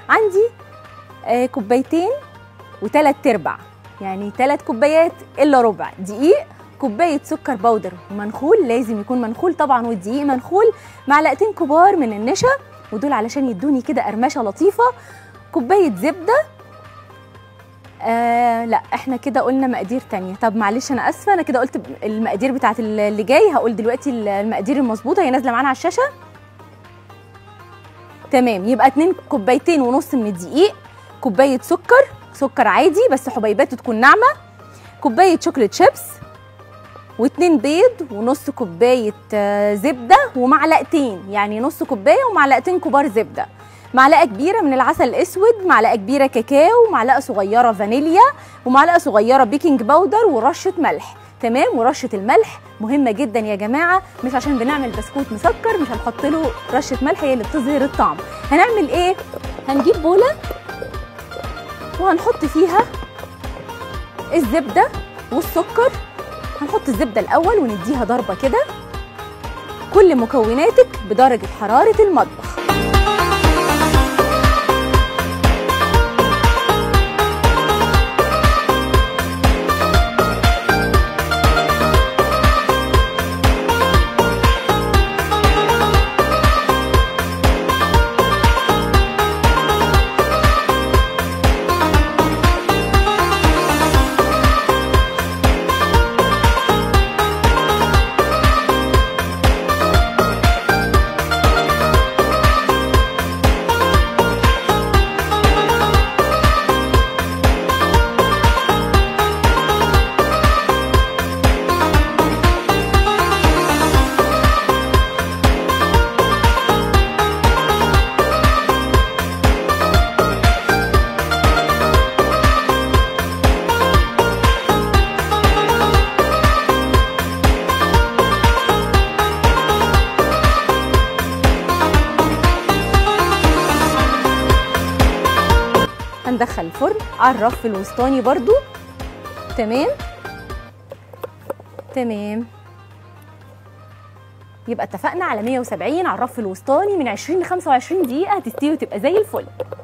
عندي آه كوبايتين وثلاث ارباع يعني ثلاث كوبايات الا ربع دقيق كوبايه سكر بودر ومنخول لازم يكون منخول طبعا والدقيق منخول معلقتين كبار من النشا ودول علشان يدوني كده قرمشه لطيفه كوبايه زبده آه لا احنا كده قلنا مقادير تانية طب معلش انا اسفه انا كده قلت المقادير بتاعت اللي جاي هقول دلوقتي المقادير المظبوطه هي نازله معانا على الشاشه تمام يبقى اتنين كوبايتين ونص من الدقيق كوبايه سكر سكر عادي بس حبيباته تكون ناعمه كوبايه شوكليت شيبس واتنين بيض ونص كوبايه آه، زبده ومعلقتين يعني نص كوبايه ومعلقتين كبار زبده معلقه كبيره من العسل الاسود معلقه كبيره كاكاو معلقه صغيره فانيليا ومعلقه صغيره بيكنج باودر ورشه ملح تمام ورشه الملح مهمه جدا يا جماعه مش عشان بنعمل بسكوت مسكر مش هنحط له رشه ملح هي اللي بتظهر الطعم هنعمل ايه هنجيب بوله وهنحط فيها الزبده والسكر هنحط الزبده الاول ونديها ضربه كده كل مكوناتك بدرجه حراره المطبخ هندخل الفرن على الرف الوسطاني برضو تمام تمام يبقى اتفقنا على 170 على الرف الوسطاني من 20 ل 25 دقيقة هتستوي وتبقى زي الفل